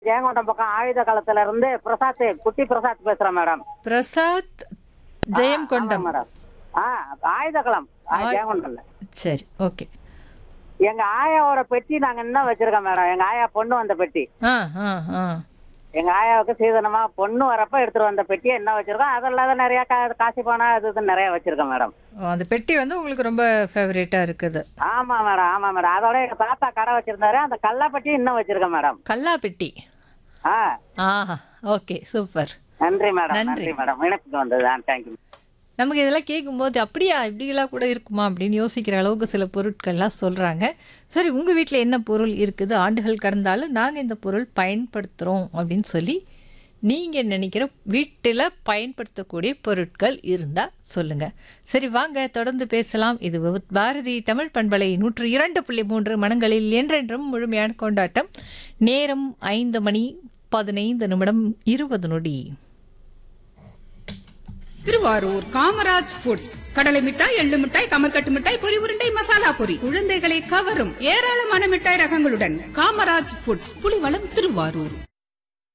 ஜெயங்கொண்டம் பக்கம் ஆயுத காலத்துல இருந்து பிரசாத் குட்டி பிரசாத் பேசுறேன் madam Prasad Jayankondam madam ஆ ஆயுத களம் ஜெயங்கொண்டம்ல சரி ஓகே எங்க ஆயாவோட பெட்டி நாங்க இன்னும் வச்சிருக்கோம் மேடம் எங்க ஆயா பொண்ணு வந்த பெட்டி ஆ ஆ ஆ எங்க ஆயாவுக்கு சீதனமா பொண்ணு வரப்ப எடுத்துட்டு வந்த பெட்டியை என்ன வச்சிருக்கோம் அதெல்லாம் நிறைய கா- காசு பணம் அது இது நிறைய வச்சிருக்கோம் மேடம் ஓ, அந்த பெட்டி வந்து உங்களுக்கு ரொம்ப ஃபேவரேட்டா இருக்குது ஆமா மேடம் ஆமா மேடம் அதோட எங்க தாத்தா கடை வச்சிருந்தாரு அந்த கல்லாப்பட்டி இன்னும் வச்சிருக்கேன் மேடம் கல்லா பெட்டி ஆ ஆஹா ஓகே சூப்பர் நன்றி மேடம் நன்றி. நன்றி மேடம் இணைப்புக்கு வந்தது ஆ தேங்க்யூ நமக்கு இதெல்லாம் கேட்கும்போது அப்படியா இப்படியெல்லாம் கூட இருக்குமா அப்படின்னு யோசிக்கிற அளவுக்கு சில பொருட்கள்லாம் சொல்கிறாங்க சரி உங்கள் வீட்டில் என்ன பொருள் இருக்குது ஆண்டுகள் கடந்தாலும் நாங்கள் இந்த பொருள் பயன்படுத்துகிறோம் அப்படின்னு சொல்லி நீங்கள் நினைக்கிற வீட்டில் பயன்படுத்தக்கூடிய பொருட்கள் இருந்தால் சொல்லுங்கள் சரி வாங்க தொடர்ந்து பேசலாம் இது விவித் பாரதி தமிழ் பண்பலை நூற்று இரண்டு புள்ளி மூன்று மனங்களில் என்றென்றும் முழுமையான கொண்டாட்டம் நேரம் ஐந்து மணி பதினைந்து நிமிடம் இருபது நொடி திருவாரூர் காமராஜ் ஃபுட்ஸ் கடலை மிட்டாய் எள்ளு மிட்டாய் கமர்கட்டு மிட்டாய் பொரி உருண்டை மசாலா பொரி குழந்தைகளை கவரும் ஏராளமான மிட்டாய் ரகங்களுடன் காமராஜ் ஃபுட்ஸ் புலிவளம் திருவாரூர்